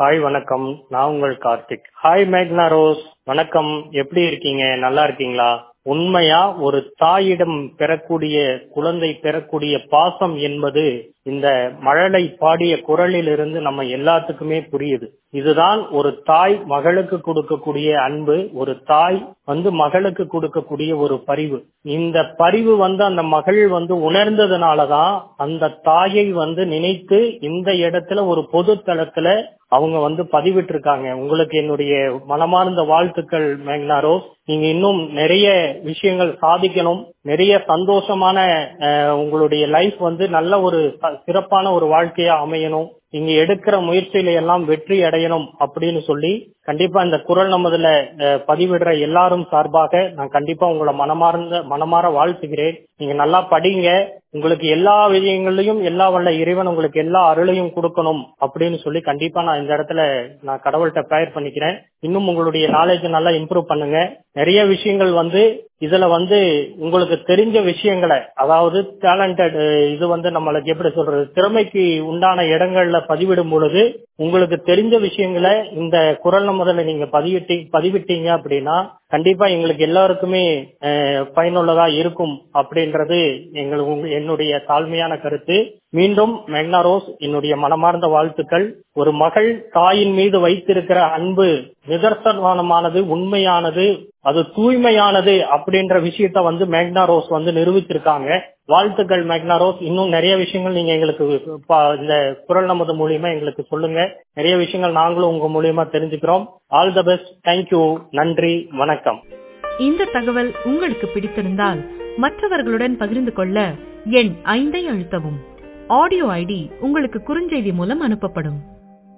hi வணக்கம் நான் உங்கள் கார்த்திக் ஹாய் மேக்னா ரோஸ் வணக்கம் எப்படி இருக்கீங்க நல்லா இருக்கீங்களா உண்மையா ஒரு தாயிடம் பெறக்கூடிய குழந்தை பெறக்கூடிய பாசம் என்பது இந்த மழலை பாடிய குரலில் இருந்து நம்ம எல்லாத்துக்குமே புரியுது இதுதான் ஒரு தாய் மகளுக்கு கொடுக்கக்கூடிய அன்பு ஒரு தாய் வந்து மகளுக்கு கொடுக்கக்கூடிய ஒரு பரிவு இந்த பரிவு வந்து அந்த மகள் வந்து உணர்ந்ததுனாலதான் அந்த தாயை வந்து நினைத்து இந்த இடத்துல ஒரு பொது தளத்துல அவங்க வந்து பதிவிட்டு இருக்காங்க உங்களுக்கு என்னுடைய மனமார்ந்த வாழ்த்துக்கள் மேக்னா ரோஸ் நீங்க இன்னும் நிறைய விஷயங்கள் சாதிக்கணும் நிறைய சந்தோஷமான உங்களுடைய லைஃப் வந்து நல்ல ஒரு சிறப்பான ஒரு வாழ்க்கையா அமையணும் நீங்க எடுக்கிற முயற்சியில எல்லாம் வெற்றி அடையணும் அப்படின்னு சொல்லி கண்டிப்பா இந்த குரல் நமதுல பதிவிடுற எல்லாரும் சார்பாக நான் கண்டிப்பா உங்களை மனமார்ந்த மனமாற வாழ்த்துகிறேன் நீங்க நல்லா படிங்க உங்களுக்கு எல்லா விஷயங்கள்லயும் எல்லா வல்ல இறைவன் உங்களுக்கு எல்லா அருளையும் கொடுக்கணும் அப்படின்னு சொல்லி கண்டிப்பா நான் இந்த இடத்துல நான் கடவுள்கிட்ட ப்ரேயர் பண்ணிக்கிறேன் இன்னும் உங்களுடைய நாலேஜ் நல்லா இம்ப்ரூவ் பண்ணுங்க நிறைய விஷயங்கள் வந்து இதுல வந்து உங்களுக்கு தெரிஞ்ச விஷயங்களை அதாவது டேலண்டட் இது வந்து நம்மளுக்கு எப்படி சொல்றது திறமைக்கு உண்டான இடங்கள்ல பதிவிடும் பொழுது உங்களுக்கு தெரிஞ்ச விஷயங்களை இந்த குரல் முதல்ல நீங்க பதிவிட்டி பதிவிட்டீங்க அப்படின்னா கண்டிப்பா எங்களுக்கு எல்லாருக்குமே பயனுள்ளதா இருக்கும் அப்படின்றது எங்களுக்கு என்னுடைய தாழ்மையான கருத்து மீண்டும் மெக்னா ரோஸ் என்னுடைய மனமார்ந்த வாழ்த்துக்கள் ஒரு மகள் தாயின் மீது வைத்திருக்கிற அன்பு நிதர்சனமானது உண்மையானது அது தூய்மையானது அப்படின்ற விஷயத்த வந்து மேக்னா ரோஸ் வந்து நிரூபிச்சிருக்காங்க வாழ்த்துக்கள் மேக்னா ரோஸ் இன்னும் நிறைய விஷயங்கள் நீங்க எங்களுக்கு இந்த குரல் நமது மூலியமா எங்களுக்கு சொல்லுங்க நிறைய விஷயங்கள் நாங்களும் உங்க மூலியமா தெரிஞ்சுக்கிறோம் ஆல் த பெஸ்ட் தேங்க்யூ நன்றி வணக்கம் இந்த தகவல் உங்களுக்கு பிடித்திருந்தால் மற்றவர்களுடன் பகிர்ந்து கொள்ள எண் ஐந்தை அழுத்தவும் ஆடியோ ஐடி உங்களுக்கு குறுஞ்செய்தி மூலம் அனுப்பப்படும்